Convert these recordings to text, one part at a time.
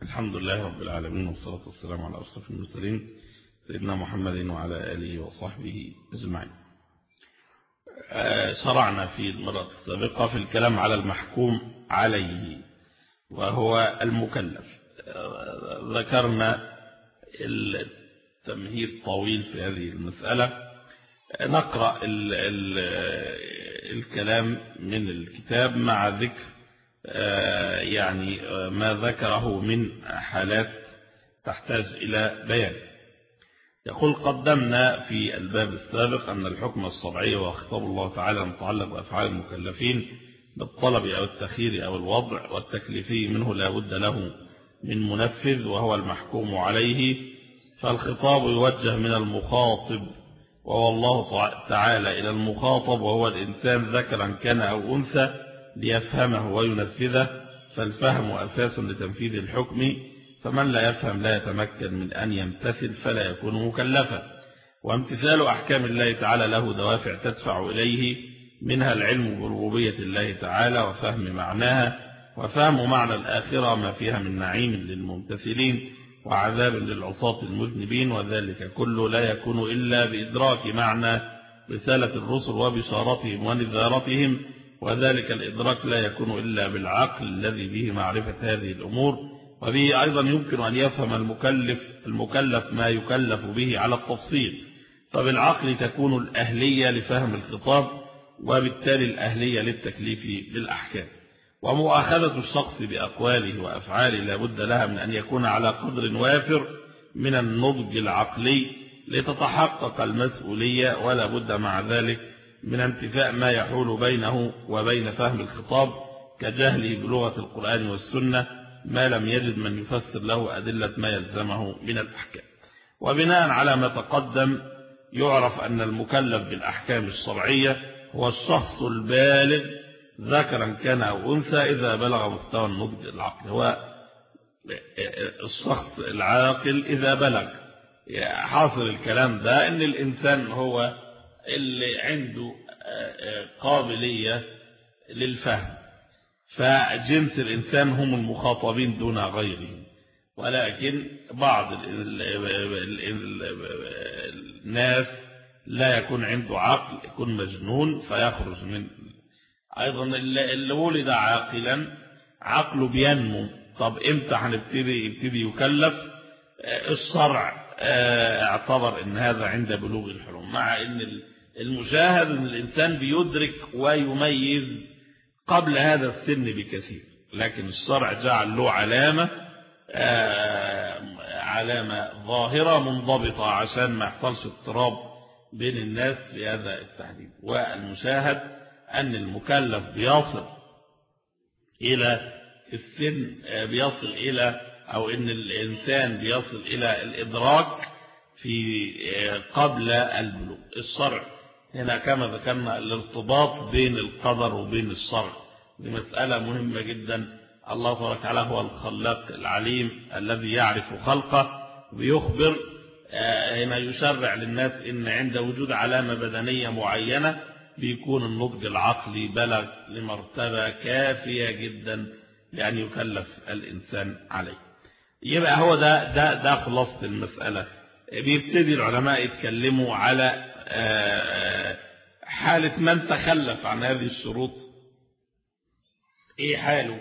الحمد لله رب العالمين والصلاة والسلام على أشرف المرسلين سيدنا محمد وعلى آله وصحبه أجمعين شرعنا في المرة السابقة في الكلام على المحكوم عليه وهو المكلف ذكرنا التمهيد طويل في هذه المسألة نقرأ ال ال الكلام من الكتاب مع ذكر يعني ما ذكره من حالات تحتاج إلى بيان يقول قدمنا في الباب السابق أن الحكم الشرعي وخطاب الله تعالى متعلق بأفعال المكلفين بالطلب أو التخير أو الوضع والتكليفي منه لا بد له من منفذ وهو المحكوم عليه فالخطاب يوجه من المخاطب وهو الله تعالى إلى المخاطب وهو الإنسان ذكرا كان أو أنثى ليفهمه وينفذه فالفهم أساس لتنفيذ الحكم فمن لا يفهم لا يتمكن من أن يمتثل فلا يكون مكلفا وامتثال أحكام الله تعالى له دوافع تدفع إليه منها العلم بربوبية الله تعالى وفهم معناها وفهم معنى الآخرة ما فيها من نعيم للممتثلين وعذاب للعصاة المذنبين وذلك كله لا يكون إلا بإدراك معنى رسالة الرسل وبشارتهم ونذارتهم وذلك الإدراك لا يكون إلا بالعقل الذي به معرفة هذه الأمور وبه أيضا يمكن أن يفهم المكلف, المكلف ما يكلف به على التفصيل فبالعقل تكون الأهلية لفهم الخطاب وبالتالي الأهلية للتكليف بالأحكام ومؤاخذة الشخص بأقواله وأفعاله لابد لها من أن يكون على قدر وافر من النضج العقلي لتتحقق المسؤولية ولا بد مع ذلك من انتفاء ما يحول بينه وبين فهم الخطاب كجهله بلغة القرآن والسنة ما لم يجد من يفسر له أدلة ما يلزمه من الأحكام وبناء على ما تقدم يعرف أن المكلف بالأحكام الشرعية هو الشخص البالغ ذكرا كان أو أنثى إذا بلغ مستوى النضج العقل هو الشخص العاقل إذا بلغ حاصل الكلام ده أن الإنسان هو اللي عنده قابلية للفهم فجنس الإنسان هم المخاطبين دون غيرهم ولكن بعض الناس لا يكون عنده عقل يكون مجنون فيخرج من أيضا اللي ولد عاقلا عقله بينمو طب امتى هنبتدي يبتدي يكلف الشرع اعتبر ان هذا عند بلوغ الحلم مع ان المشاهد ان الانسان بيدرك ويميز قبل هذا السن بكثير لكن الشرع جعل له علامة علامة ظاهرة منضبطة عشان ما يحصلش اضطراب بين الناس في هذا التحديد والمشاهد أن المكلف بيصل إلى السن بيصل إلى أو أن الإنسان بيصل إلى الإدراك في قبل البلوغ الشرع هنا كما ذكرنا الارتباط بين القدر وبين الشرع دي مسألة مهمة جدا الله تبارك وتعالى هو الخلاق العليم الذي يعرف خلقه ويخبر هنا يشرع للناس ان عند وجود علامة بدنية معينة بيكون النضج العقلي بلغ لمرتبة كافية جدا لأن يكلف الإنسان عليه يبقى هو ده ده ده خلاصة المسألة بيبتدي العلماء يتكلموا على حالة من تخلف عن هذه الشروط ايه حاله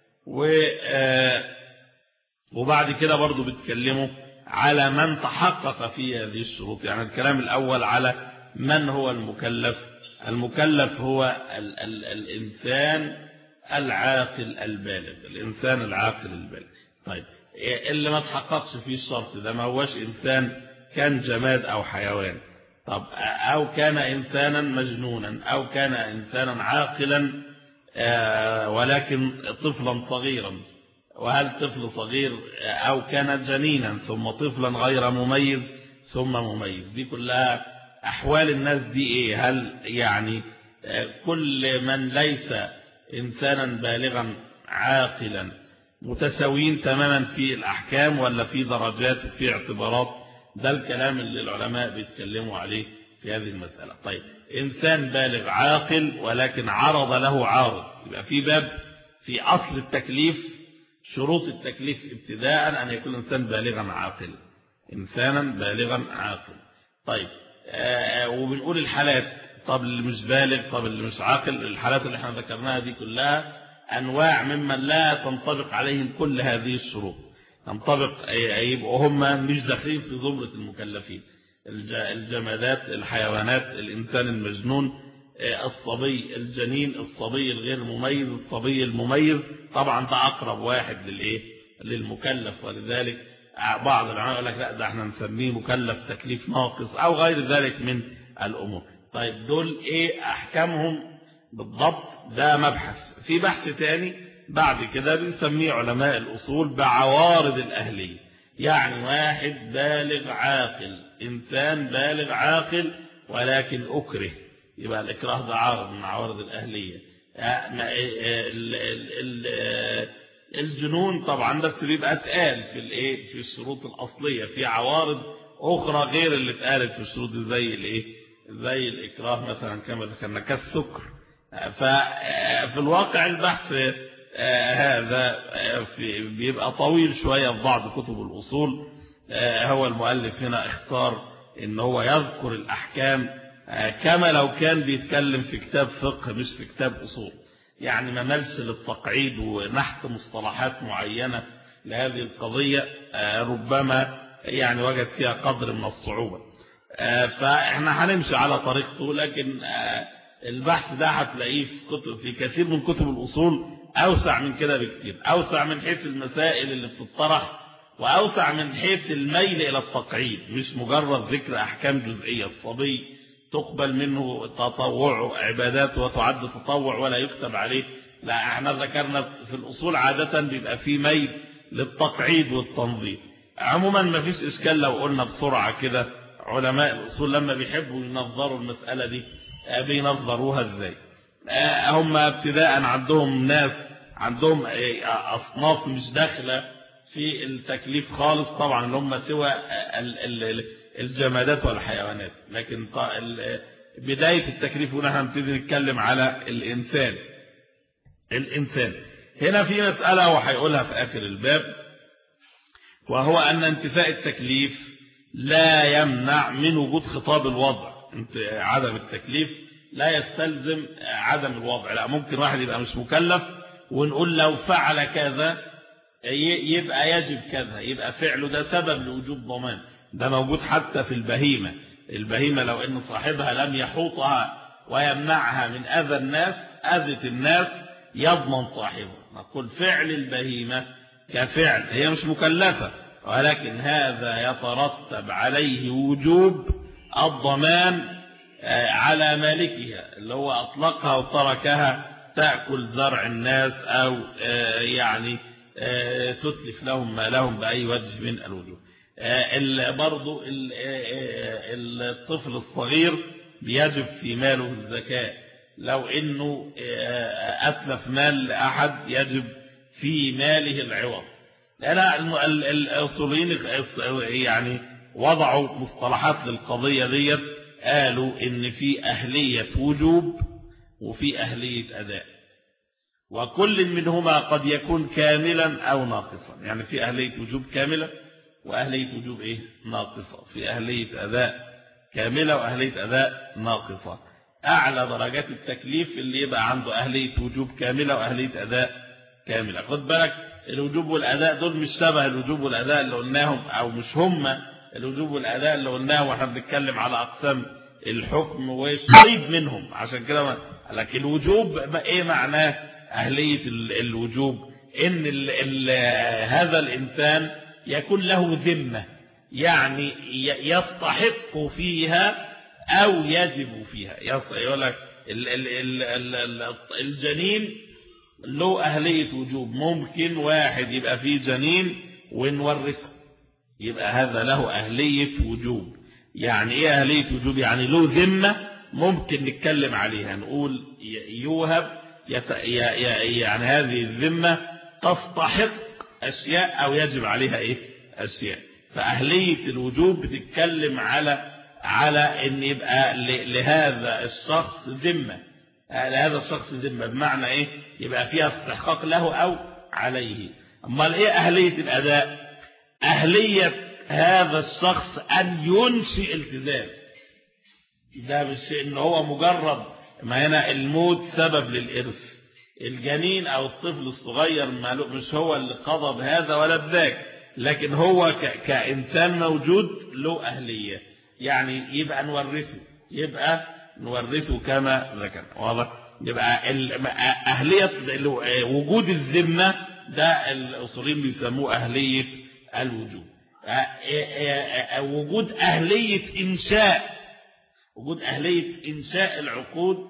وبعد كده برضو بيتكلموا على من تحقق في هذه الشروط يعني الكلام الأول على من هو المكلف المكلف هو ال ال الإنسان العاقل البالغ الإنسان العاقل البالغ طيب اللي ما تحققش فيه الشرط ده ما هوش إنسان كان جماد أو حيوان طب أو كان إنسانا مجنونا أو كان إنسانا عاقلا ولكن طفلا صغيرا وهل طفل صغير أو كان جنينا ثم طفلا غير مميز ثم مميز دي كلها أحوال الناس دي إيه هل يعني كل من ليس إنسانا بالغا عاقلا متساويين تماما في الأحكام ولا في درجات وفي اعتبارات ده الكلام اللي العلماء بيتكلموا عليه في هذه المسألة طيب إنسان بالغ عاقل ولكن عرض له عارض يبقى في باب في أصل التكليف شروط التكليف ابتداء أن يكون الإنسان بالغا عاقلا إنسانا بالغا عاقلا طيب آه وبنقول الحالات طب اللي مش بالغ طب اللي مش عاقل الحالات اللي احنا ذكرناها دي كلها أنواع ممن لا تنطبق عليهم كل هذه الشروط تنطبق يبقوا هم مش داخلين في زمرة المكلفين الجمادات الحيوانات الإنسان المجنون الصبي الجنين الصبي الغير مميز الصبي المميز طبعا ده أقرب واحد للإيه للمكلف ولذلك بعض العلماء يقول لك لا ده احنا نسميه مكلف تكليف ناقص أو غير ذلك من الأمور طيب دول إيه أحكامهم بالضبط ده مبحث في بحث تاني بعد كده بنسميه علماء الأصول بعوارض الأهلية يعني واحد بالغ عاقل إنسان بالغ عاقل ولكن أكره يبقى الإكراه ده عارض من عوارض الأهلية الجنون طبعا بس بيبقى اتقال في الايه في الشروط الأصلية في عوارض أخرى غير اللي اتقالت في الشروط زي الايه زي الإكراه مثلا كما ذكرنا كالسكر ففي الواقع البحث هذا بيبقى طويل شوية في بعض كتب الأصول هو المؤلف هنا اختار ان هو يذكر الأحكام كما لو كان بيتكلم في كتاب فقه مش في كتاب أصول يعني ما ملش للتقعيد ونحت مصطلحات معينة لهذه القضية ربما يعني وجد فيها قدر من الصعوبة فاحنا هنمشي على طريقته لكن البحث ده هتلاقيه في كتب في كثير من كتب الأصول أوسع من كده بكثير أوسع من حيث المسائل اللي بتطرح وأوسع من حيث الميل إلى التقعيد مش مجرد ذكر أحكام جزئية الصبي تقبل منه تطوع عبادات وتعد تطوع ولا يكتب عليه لا احنا ذكرنا في الأصول عادة بيبقى في ميل للتقعيد والتنظيم عموما ما فيش إشكال لو قلنا بسرعة كده علماء الأصول لما بيحبوا ينظروا المسألة دي بينظروها ازاي هم ابتداء عندهم ناس عندهم أصناف مش داخلة في التكليف خالص طبعا اللي هم سوى الجمادات والحيوانات لكن بداية التكليف هنا هنبتدي نتكلم على الإنسان الإنسان هنا في مسألة وهيقولها في آخر الباب وهو أن انتفاء التكليف لا يمنع من وجود خطاب الوضع عدم التكليف لا يستلزم عدم الوضع لا ممكن واحد يبقى مش مكلف ونقول لو فعل كذا يبقى يجب كذا يبقى فعله ده سبب لوجوب ضمان ده موجود حتى في البهيمة البهيمة لو ان صاحبها لم يحوطها ويمنعها من أذى الناس أذت الناس يضمن صاحبها نقول فعل البهيمة كفعل هي مش مكلفة ولكن هذا يترتب عليه وجوب الضمان على مالكها اللي هو أطلقها وتركها تأكل زرع الناس أو يعني تتلف لهم ما لهم بأي وجه من الوجوه برضو الطفل الصغير بيجب في ماله الزكاة لو انه اتلف مال لأحد يجب في ماله العوض لا الاصوليين يعني وضعوا مصطلحات للقضية ديت قالوا ان في اهلية وجوب وفي اهلية اداء وكل منهما قد يكون كاملا او ناقصا يعني في اهلية وجوب كاملة واهلية وجوب ايه ناقصة في اهلية اداء كاملة واهلية اداء ناقصة اعلى درجات التكليف اللي يبقى عنده اهلية وجوب كاملة واهلية اداء كاملة خد بالك الوجوب والاداء دول مش شبه الوجوب والاداء اللي قلناهم او مش هم الوجوب والاداء اللي قلناهم واحنا بنتكلم على اقسام الحكم وشريد منهم عشان كده لكن الوجوب ايه معناه اهلية الوجوب ان ال ال هذا الانسان يكون له ذمة يعني يستحق فيها او يجب فيها يقول لك الجنين له أهلية وجوب ممكن واحد يبقى فيه جنين ونورثه يبقى هذا له أهلية وجوب يعني إيه أهلية وجوب يعني له ذمة ممكن نتكلم عليها نقول يوهب يعني هذه الذمة تستحق أشياء أو يجب عليها إيه أشياء فأهلية الوجوب بتتكلم على على ان يبقى لهذا الشخص ذمه لهذا الشخص ذمة بمعنى ايه يبقى فيها استحقاق له او عليه امال ايه اهلية الاداء اهلية هذا الشخص ان ينشئ التزام ده مش ان هو مجرد ما هنا الموت سبب للارث الجنين او الطفل الصغير مش هو اللي قضى بهذا ولا بذاك لكن هو كإنسان موجود له أهلية يعني يبقى نورثه يبقى نورثه كما ذكر واضح يبقى أهلية وجود الذمة ده الأصولين بيسموه أهلية الوجود وجود أهلية إنشاء وجود أهلية إنشاء العقود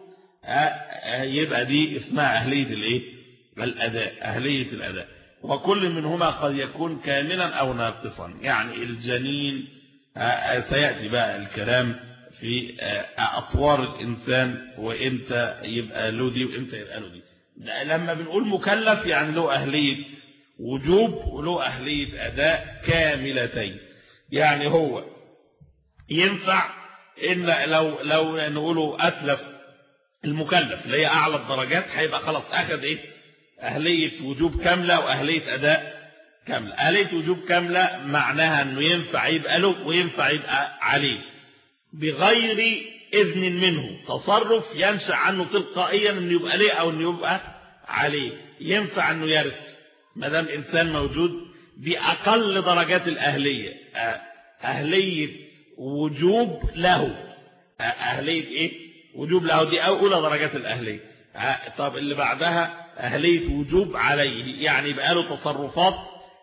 يبقى دي اسمها أهلية الإيه الأداء أهلية الأداء وكل منهما قد يكون كاملا أو ناقصا يعني الجنين سيأتي بقى الكلام في أطوار الإنسان وإمتى يبقى له دي وإمتى يبقى له دي لما بنقول مكلف يعني له أهلية وجوب وله أهلية أداء كاملتين يعني هو ينفع إن لو لو نقوله أتلف المكلف اللي هي أعلى الدرجات هيبقى خلاص أخذ إيه أهلية وجوب كاملة وأهلية أداء كاملة أهلية وجوب كاملة معناها أنه ينفع يبقى له وينفع يبقى عليه بغير إذن منه تصرف ينشأ عنه تلقائيا أنه يبقى ليه أو أنه يبقى عليه ينفع أنه يرث ما دام إنسان موجود بأقل درجات الأهلية أهلية وجوب له أهلية إيه وجوب له دي أولى درجات الأهلية طب اللي بعدها أهلية وجوب عليه يعني يبقى له تصرفات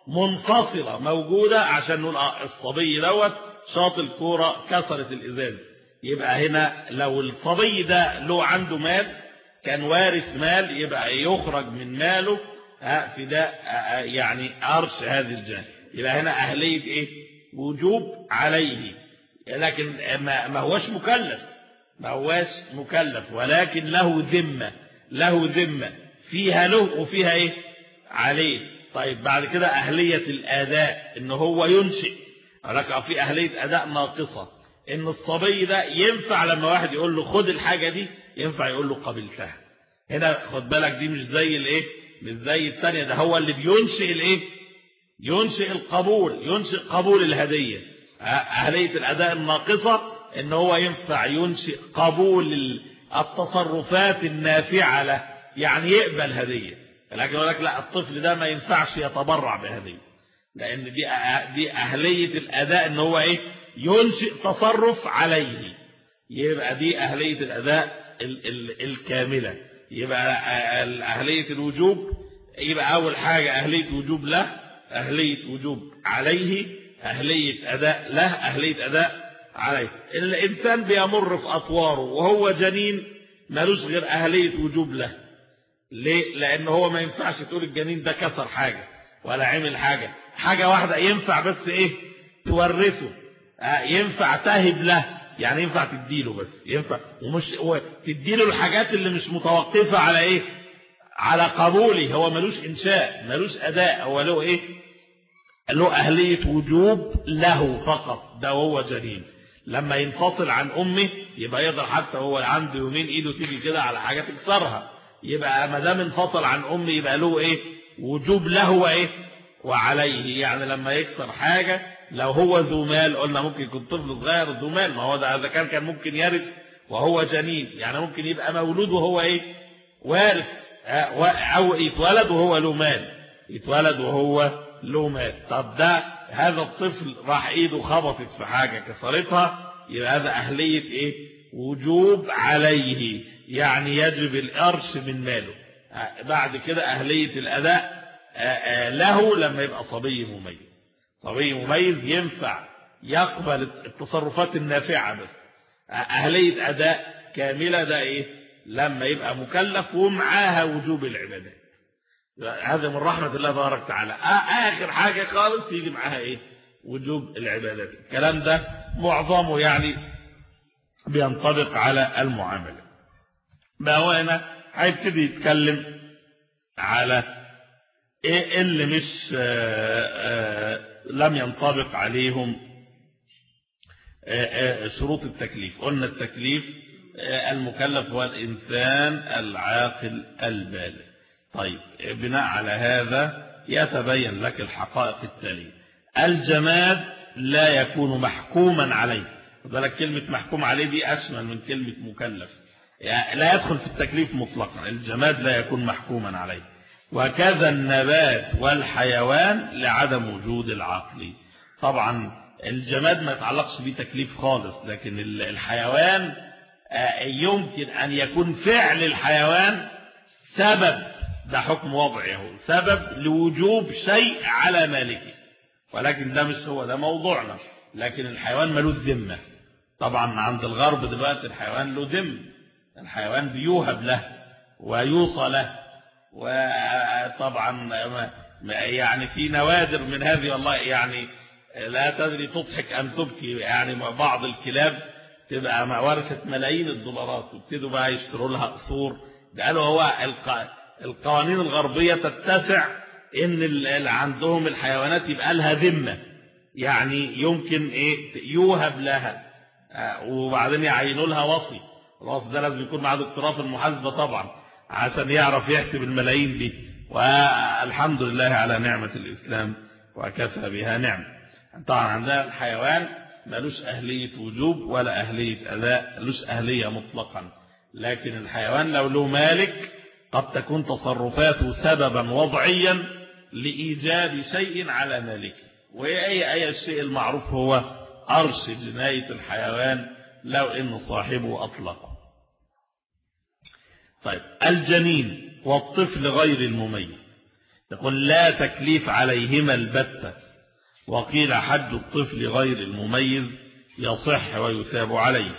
منفصلة موجودة عشان نقول الصبي دوت شاط الكورة كسرت الإزاز يبقى هنا لو الصبي ده له عنده مال كان وارث مال يبقى يخرج من ماله في ده يعني أرش هذه الجانب يبقى هنا أهلية إيه وجوب عليه لكن ما هوش مكلف ما هوش مكلف ولكن له ذمة له ذمة فيها له وفيها ايه عليه طيب بعد كده أهلية الأداء إن هو ينشئ لك في أهلية أداء ناقصة إن الصبي ده ينفع لما واحد يقول له خد الحاجة دي ينفع يقول له قبلتها هنا خد بالك دي مش زي الايه مش زي الثانية ده هو اللي بينشئ الايه ينشئ القبول ينشئ قبول الهدية أهلية الأداء الناقصة إن هو ينفع ينشئ قبول التصرفات النافعة له يعني يقبل هدية لكن يقول لك لا الطفل ده ما ينفعش يتبرع بهدية لأن دي دي أهلية الأداء إن هو إيه ينشئ تصرف عليه يبقى دي أهلية الأداء ال ال الكاملة يبقى أهلية الوجوب يبقى أول حاجة أهلية وجوب له أهلية وجوب عليه أهلية أداء له أهلية أداء عليه الإنسان بيمر في أطواره وهو جنين ملوش غير أهلية وجوب له ليه؟ لأن هو ما ينفعش تقول الجنين ده كسر حاجة ولا عمل حاجة حاجة واحدة ينفع بس إيه تورثه ينفع تهب له يعني ينفع تديله بس ينفع ومش تديله الحاجات اللي مش متوقفة على إيه على قبوله هو ملوش إنشاء ملوش أداء هو له إيه له أهلية وجوب له فقط ده وهو جنين لما ينفصل عن أمه يبقى يقدر حتى هو عنده يومين إيده تيجي كده على حاجة تكسرها يبقى ما دام انفصل عن أمه يبقى له إيه وجوب له وإيه وعليه يعني لما يكسر حاجة لو هو ذو مال قلنا ممكن يكون طفل صغير ذو مال ما هو ده إذا كان كان ممكن يرث وهو جنين يعني ممكن يبقى مولود وهو إيه وارث أو يتولد وهو له مال يتولد وهو له مال طب ده هذا الطفل راح ايده خبطت في حاجة كسرتها يبقى هذا أهلية ايه وجوب عليه يعني يجب القرش من ماله بعد كده أهلية الأداء له لما يبقى صبي مميز صبي مميز ينفع يقبل التصرفات النافعة بس أهلية أداء كاملة ده ايه لما يبقى مكلف ومعاها وجوب العبادات هذا من رحمة الله تبارك وتعالى آخر حاجة خالص يجي معاها إيه وجوب العبادات الكلام ده معظمه يعني بينطبق على المعاملة ما هو هنا هيبتدي يتكلم على إيه اللي مش آآ آآ لم ينطبق عليهم آآ شروط التكليف قلنا التكليف المكلف هو الإنسان العاقل البالغ طيب بناء على هذا يتبين لك الحقائق التالية الجماد لا يكون محكوما عليه ذلك كلمة محكوم عليه دي أشمل من كلمة مكلف يعني لا يدخل في التكليف مطلقا الجماد لا يكون محكوما عليه وكذا النبات والحيوان لعدم وجود العقل طبعا الجماد ما يتعلقش بيه تكليف خالص لكن الحيوان يمكن أن يكون فعل الحيوان سبب ده حكم وضعه سبب لوجوب شيء على مالكه ولكن ده مش هو ده موضوعنا لكن الحيوان ملوش ذمة طبعا عند الغرب دلوقتي الحيوان له ذم الحيوان بيوهب له ويوصى له وطبعا يعني في نوادر من هذه والله يعني لا تدري تضحك أم تبكي يعني بعض الكلاب تبقى ورثة ملايين الدولارات وابتدوا بقى يشتروا لها قصور قالوا هو القوانين الغربية تتسع ان اللي عندهم الحيوانات يبقى لها ذمة يعني يمكن ايه يوهب لها وبعدين يعينوا لها وصي الوصي ده لازم يكون معاه دكتوراه في المحاسبة طبعا عشان يعرف يحسب الملايين دي والحمد لله على نعمة الإسلام وكفى بها نعمة طبعا عندنا الحيوان ملوش أهلية وجوب ولا أهلية أداء ملوش أهلية مطلقا لكن الحيوان لو له مالك قد تكون تصرفاته سببا وضعيا لإيجاد شيء على مالكه وأي أي الشيء المعروف هو أرش جناية الحيوان لو إن صاحبه أطلقه طيب الجنين والطفل غير المميز يقول لا تكليف عليهما البتة وقيل حج الطفل غير المميز يصح ويثاب عليه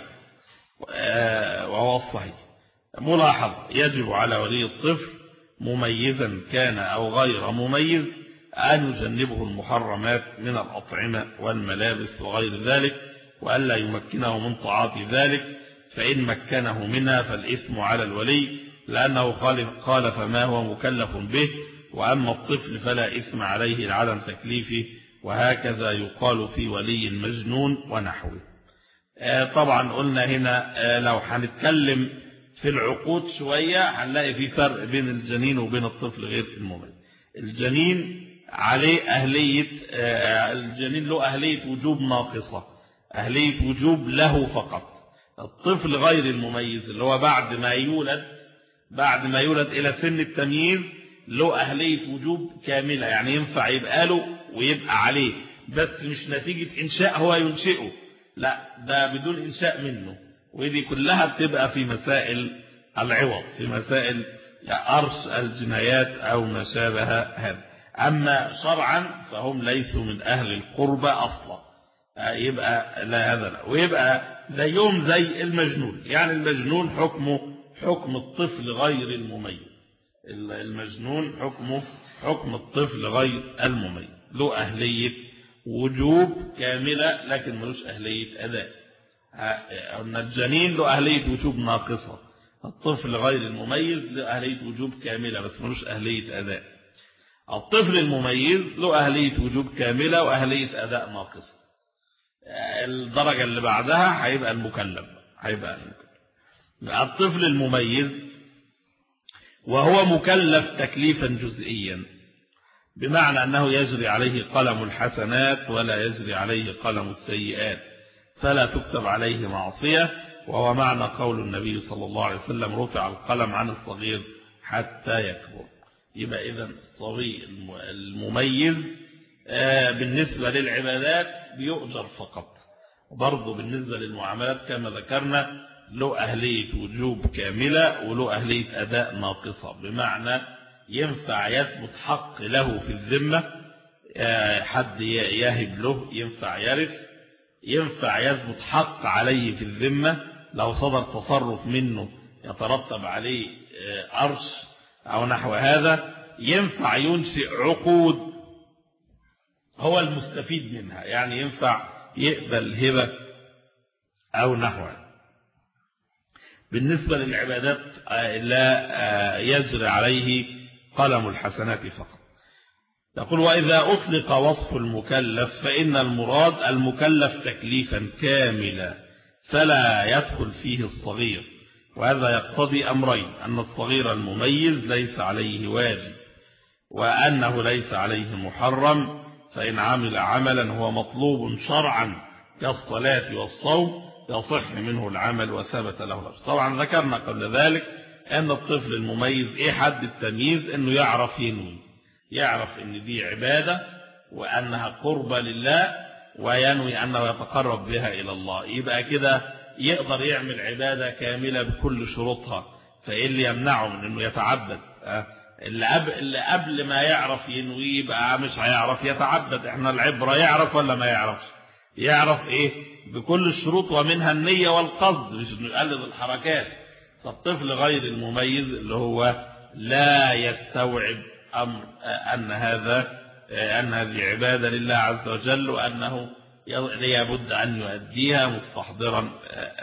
وهو الصحيح ملاحظ يجب على ولي الطفل مميزا كان أو غير مميز أن يجنبه المحرمات من الأطعمة والملابس وغير ذلك وألا يمكنه من طاعات ذلك فإن مكنه منها فالإثم على الولي لأنه خالف ما هو مكلف به وأما الطفل فلا إثم عليه لعدم تكليفه وهكذا يقال في ولي مجنون ونحوه طبعا قلنا هنا لو هنتكلم في العقود شوية هنلاقي في فرق بين الجنين وبين الطفل غير المميز الجنين عليه أهلية الجنين له أهلية وجوب ناقصة أهلية وجوب له فقط الطفل غير المميز اللي هو بعد ما يولد بعد ما يولد إلى سن التمييز له أهلية وجوب كاملة يعني ينفع يبقى له ويبقى عليه بس مش نتيجة إنشاء هو ينشئه لا ده بدون إنشاء منه ودي كلها بتبقى في مسائل العوض في مسائل أرش الجنايات أو ما شابه هذا أما شرعا فهم ليسوا من أهل القربة أصلا يبقى لا هذا لا ويبقى زيهم زي المجنون يعني المجنون حكمه حكم الطفل غير المميز المجنون حكمه حكم الطفل غير المميز له أهلية وجوب كاملة لكن ملوش أهلية أداء أن الجنين له أهلية وجوب ناقصة الطفل غير المميز له أهلية وجوب كاملة بس ملوش أهلية أداء الطفل المميز له أهلية وجوب كاملة وأهلية أداء ناقصة الدرجة اللي بعدها هيبقى المكلف هيبقى المكلف الطفل المميز وهو مكلف تكليفا جزئيا بمعنى أنه يجري عليه قلم الحسنات ولا يجري عليه قلم السيئات فلا تكتب عليه معصية وهو معنى قول النبي صلى الله عليه وسلم رفع القلم عن الصغير حتى يكبر يبقى إذا الصبي المميز بالنسبة للعبادات بيؤجر فقط وبرضه بالنسبة للمعاملات كما ذكرنا له أهلية وجوب كاملة وله أهلية أداء ناقصة بمعنى ينفع يثبت حق له في الذمة حد يهب له ينفع يرث ينفع يثبت حق عليه في الذمة لو صدر تصرف منه يترتب عليه أرش أو نحو هذا ينفع ينشئ عقود هو المستفيد منها يعني ينفع يقبل هبة أو نحوها بالنسبة للعبادات لا يجري عليه قلم الحسنات فقط يقول وإذا أطلق وصف المكلف فإن المراد المكلف تكليفا كاملا فلا يدخل فيه الصغير وهذا يقتضي أمرين أن الصغير المميز ليس عليه واجب وأنه ليس عليه محرم فإن عمل عملا هو مطلوب شرعا كالصلاة والصوم يصح منه العمل وثبت له الأجر طبعا ذكرنا قبل ذلك أن الطفل المميز إيه حد التمييز أنه يعرف ينوي يعرف أن دي عبادة وأنها قربة لله وينوي أنه يتقرب بها إلى الله يبقى كده يقدر يعمل عبادة كاملة بكل شروطها فإيه اللي يمنعه من أنه يتعبد اللي قبل, اللي قبل ما يعرف ينوي يبقى مش هيعرف يتعبد احنا العبرة يعرف ولا ما يعرفش يعرف ايه بكل الشروط ومنها النية والقصد مش انه يقلد الحركات فالطفل غير المميز اللي هو لا يستوعب أمر أن هذا أن هذه عبادة لله عز وجل وأنه لابد أن يؤديها مستحضرا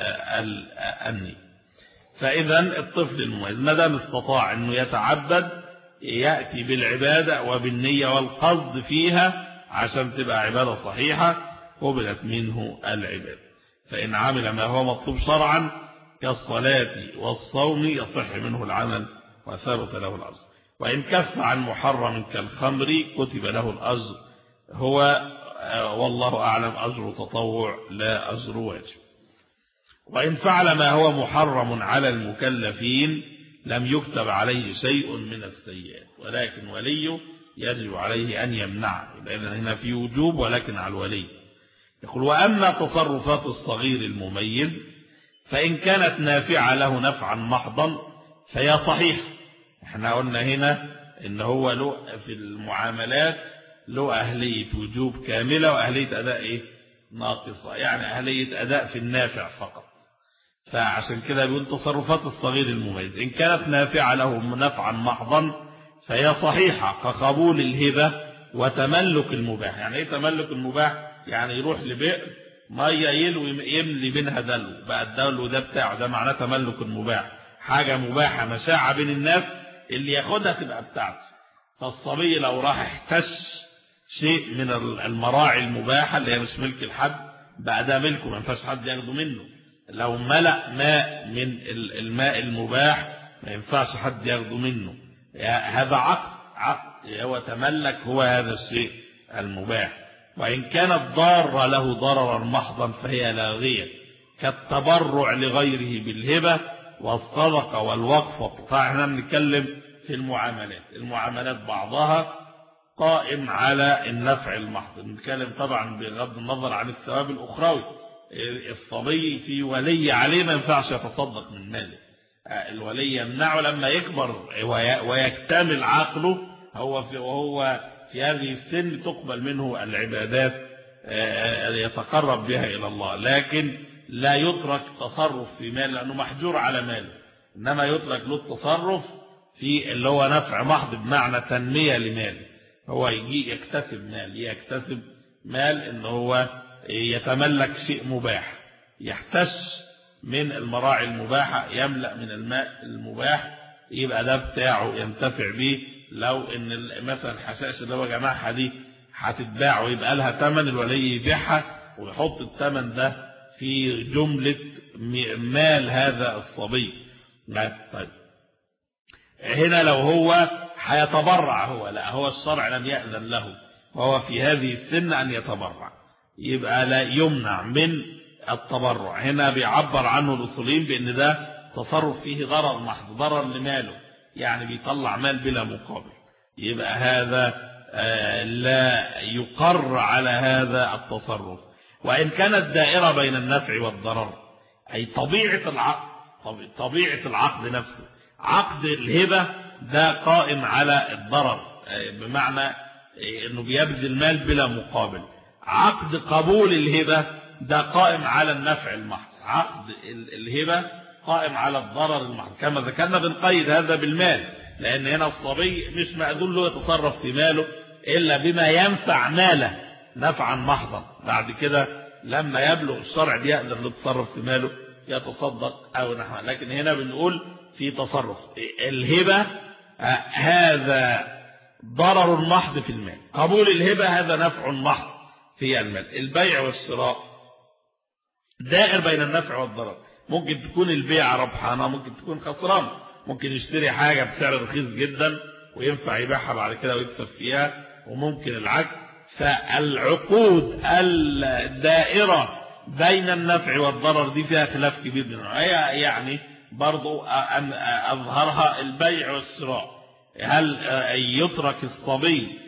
النية فإذا الطفل المميز ما دام استطاع أنه يتعبد يأتي بالعبادة وبالنية والقصد فيها عشان تبقى عبادة صحيحة قبلت منه العبادة فإن عمل ما هو مطلوب شرعا كالصلاة والصوم يصح منه العمل وثابت له الأجر وإن كف عن محرم كالخمر كتب له الأجر هو والله أعلم أجر تطوع لا أجر واجب وإن فعل ما هو محرم على المكلفين لم يكتب عليه شيء من السيئات ولكن وليه يجب عليه أن يمنعه لأن هنا في وجوب ولكن على الولي يقول وأما تصرفات الصغير المميز فإن كانت نافعة له نفعا محضا فهي صحيحة احنا قلنا هنا ان هو له في المعاملات له أهلية وجوب كاملة وأهلية أداء إيه؟ ناقصة يعني أهلية أداء في النافع فقط فعشان كده بيقول تصرفات الصغير المميز إن كانت نافعة له نفعا محضا فهي صحيحة كقبول الهبة وتملك المباح يعني ايه تملك المباح يعني يروح لبئر مية يلوي يملي منها دلو بقى الدلو ده بتاعه ده معناه تملك المباح حاجة مباحة مشاعة بين الناس اللي ياخدها تبقى بتاعته فالصبي لو راح احتش شيء من المراعي المباحة اللي هي مش ملك الحد بقى ده ملكه ما ينفعش حد ياخده منه لو ملأ ماء من الماء المباح ما ينفعش حد ياخده منه هذا عقد عقد هو تملك هو هذا الشيء المباح وإن كانت ضارة له ضررا محضا فهي لاغية كالتبرع لغيره بالهبة والصدقة والوقف فاحنا بنتكلم في المعاملات المعاملات بعضها قائم على النفع المحض بنتكلم طبعا بغض النظر عن الثواب الأخروي الصبي في ولي عليه ما ينفعش يتصدق من ماله الولي يمنعه لما يكبر ويكتمل عقله هو في وهو في هذه السن تقبل منه العبادات يتقرب بها إلى الله لكن لا يترك تصرف في مال لأنه محجور على ماله إنما يترك له التصرف في اللي هو نفع محض بمعنى تنمية لماله هو يجي يكتسب مال يكتسب مال إن هو يتملك شيء مباح يحتش من المراعي المباحة يملأ من الماء المباح يبقى ده بتاعه ينتفع به لو ان مثلا الحشائش اللي هو جماعها دي هتتباع ويبقى لها ثمن الولي يبيعها ويحط الثمن ده في جملة مال هذا الصبي طيب هنا لو هو هيتبرع هو لا هو الشرع لم يأذن له وهو في هذه السن أن يتبرع يبقى لا يمنع من التبرع هنا بيعبر عنه الأصولين بأن ده تصرف فيه ضرر محض ضرر لماله يعني بيطلع مال بلا مقابل يبقى هذا لا يقر على هذا التصرف وإن كانت دائرة بين النفع والضرر أي طبيعة العقد طبيعة العقد نفسه عقد الهبة ده قائم على الضرر بمعنى أنه بيبذل مال بلا مقابل عقد قبول الهبة ده قائم على النفع المحض عقد الهبة قائم على الضرر المحض كما ذكرنا بنقيد هذا بالمال لأن هنا الصبي مش مأذون له يتصرف في ماله إلا بما ينفع ماله نفعا محضا بعد كده لما يبلغ الشرع بيقدر يتصرف في ماله يتصدق أو نحو لكن هنا بنقول في تصرف الهبة هذا ضرر محض في المال قبول الهبة هذا نفع محض في المال البيع والشراء دائر بين النفع والضرر ممكن تكون البيع ربحانة ممكن تكون خسرانة ممكن يشتري حاجة بسعر رخيص جدا وينفع يبيعها بعد كده ويكسب فيها وممكن العكس فالعقود الدائرة بين النفع والضرر دي فيها خلاف كبير بينهم هي يعني برضو أن أظهرها البيع والشراء هل يترك الصبي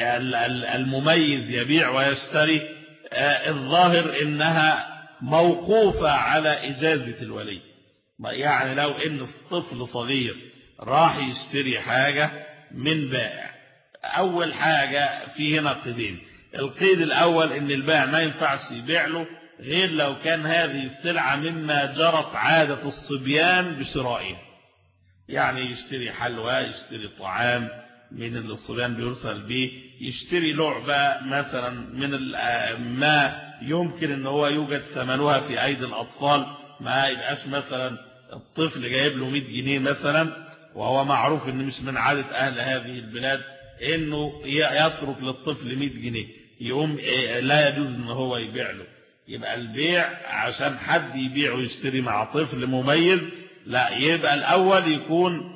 المميز يبيع ويشتري الظاهر إنها موقوفة على إجازة الولي يعني لو إن الطفل صغير راح يشتري حاجة من بائع أول حاجة في هنا قيدين القيد الأول إن البائع ما ينفعش يبيع له غير لو كان هذه السلعة مما جرت عادة الصبيان بشرائها يعني يشتري حلوى يشتري طعام من اللي الصبيان بيرسل به يشتري لعبة مثلا من ما يمكن ان هو يوجد ثمنها في ايدي الاطفال ما يبقاش مثلا الطفل جايب له 100 جنيه مثلا وهو معروف ان مش من عادة اهل هذه البلاد انه يترك للطفل 100 جنيه يقوم لا يجوز ان هو يبيع له يبقى البيع عشان حد يبيع ويشتري مع طفل مميز لا يبقى الاول يكون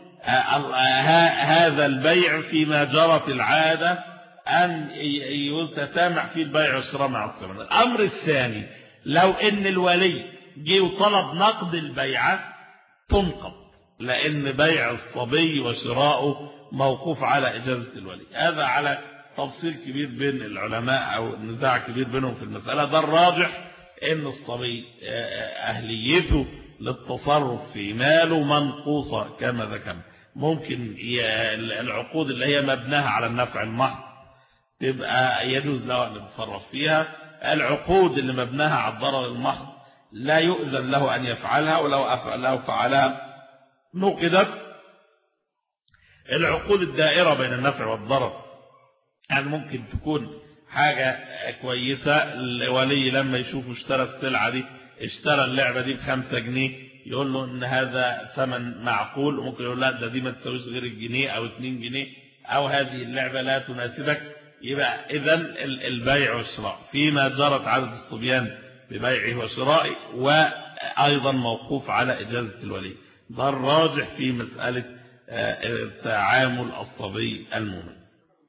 هذا البيع فيما جرت العادة أن يتسامح فيه البيع والشراء مع الثمن الأمر الثاني لو أن الولي جه وطلب نقد البيعة تنقض لأن بيع الصبي وشراؤه موقوف على إجازة الولي هذا على تفصيل كبير بين العلماء أو نزاع كبير بينهم في المسألة ده الراجح أن الصبي أهليته للتصرف في ماله منقوصة كما ذكرنا ممكن العقود اللي هي مبناها على النفع المحض تبقى يجوز له أن يتصرف فيها العقود اللي مبناها على الضرر المحض لا يؤذن له أن يفعلها ولو لو فعلها نقدت العقود الدائرة بين النفع والضرر يعني ممكن تكون حاجة كويسة الولي لما يشوف اشترى السلعة دي اشترى اللعبة دي بخمسة جنيه يقول له ان هذا ثمن معقول وممكن يقول لا ده دي ما تساويش غير الجنيه او اتنين جنيه او هذه اللعبة لا تناسبك يبقى اذا البيع والشراء فيما جرت عادة الصبيان ببيعه وشرائه وايضا موقوف على اجازة الولي ده الراجح في مسألة تعامل الصبي المؤمن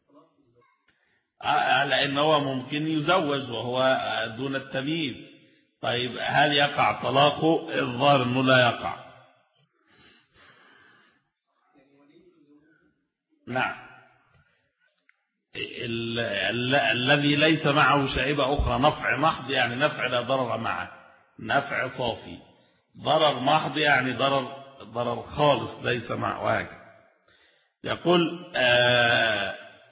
لان هو ممكن يزوج وهو دون التمييز طيب هل يقع طلاقه الظاهر انه لا يقع نعم الذي ليس معه شائبة أخرى نفع محض يعني نفع لا ضرر معه نفع صافي ضرر محض يعني ضرر ضرر خالص ليس معه هكذا يقول آه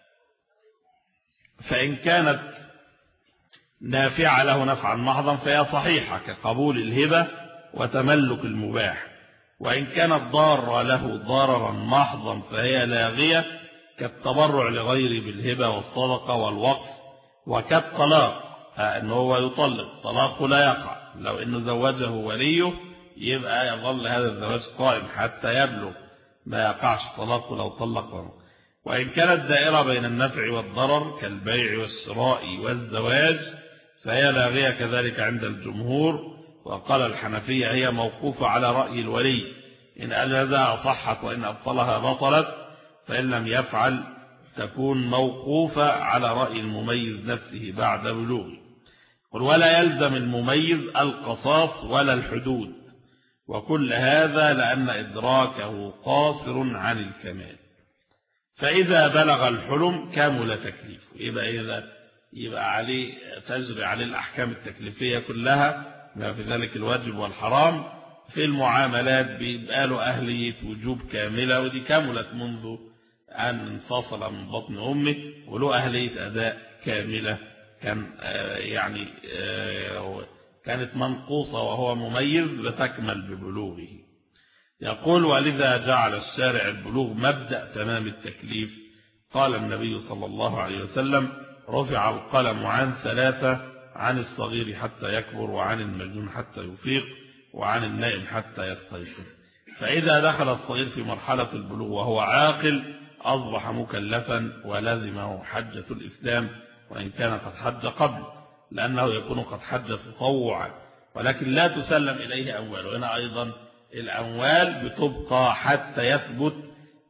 فإن كانت نافعة له نفعا محضا فهي صحيحة كقبول الهبة وتملك المباح وإن كانت ضارة له ضررا محضا فهي لاغية كالتبرع لغيره بالهبة والصدقة والوقف وكالطلاق أنه هو يطلق طلاقه لا يقع لو أنه زوجه وليه يبقى يظل هذا الزواج قائم حتى يبلغ ما يقعش طلاقه لو طلق وإن كانت دائرة بين النفع والضرر كالبيع والشراء والزواج فهي لاغية كذلك عند الجمهور وقال الحنفية هي موقوفة على رأي الولي إن أجازها صحت وإن أبطلها بطلت فإن لم يفعل تكون موقوفة على رأي المميز نفسه بعد بلوغه قل ولا يلزم المميز القصاص ولا الحدود وكل هذا لأن إدراكه قاصر عن الكمال فإذا بلغ الحلم كامل تكليفه يبقى إذا يبقى عليه تجري عليه الأحكام التكليفية كلها ما في ذلك الواجب والحرام في المعاملات بيبقى له أهلية وجوب كاملة ودي كملت منذ أن انفصل من بطن أمه وله أهلية أداء كاملة كان يعني كانت منقوصة وهو مميز بتكمل ببلوغه يقول ولذا جعل الشارع البلوغ مبدأ تمام التكليف قال النبي صلى الله عليه وسلم رفع القلم عن ثلاثة عن الصغير حتى يكبر وعن المجنون حتى يفيق وعن النائم حتى يستيقظ فإذا دخل الصغير في مرحلة البلوغ وهو عاقل أصبح مكلفا ولزمه حجة الإسلام وإن كان قد حج قبل لأنه يكون قد حج تطوعا ولكن لا تسلم إليه أموال وهنا أيضا الأموال بتبقى حتى يثبت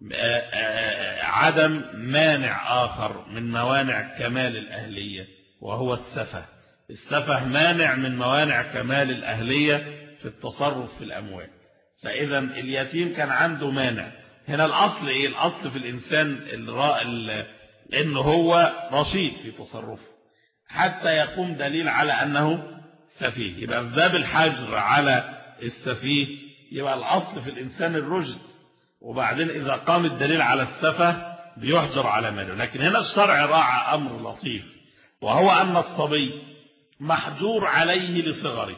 عدم مانع آخر من موانع كمال الأهلية وهو السفه السفه مانع من موانع كمال الأهلية في التصرف في الأموال فإذا اليتيم كان عنده مانع هنا الأصل إيه الأصل في الإنسان إنه هو رشيد في تصرفه حتى يقوم دليل على أنه سفيه يبقى باب الحجر على السفيه يبقى الأصل في الإنسان الرشد وبعدين إذا قام الدليل على السفه بيحجر على ماله لكن هنا الشرع راعى أمر لطيف وهو أن الصبي محجور عليه لصغره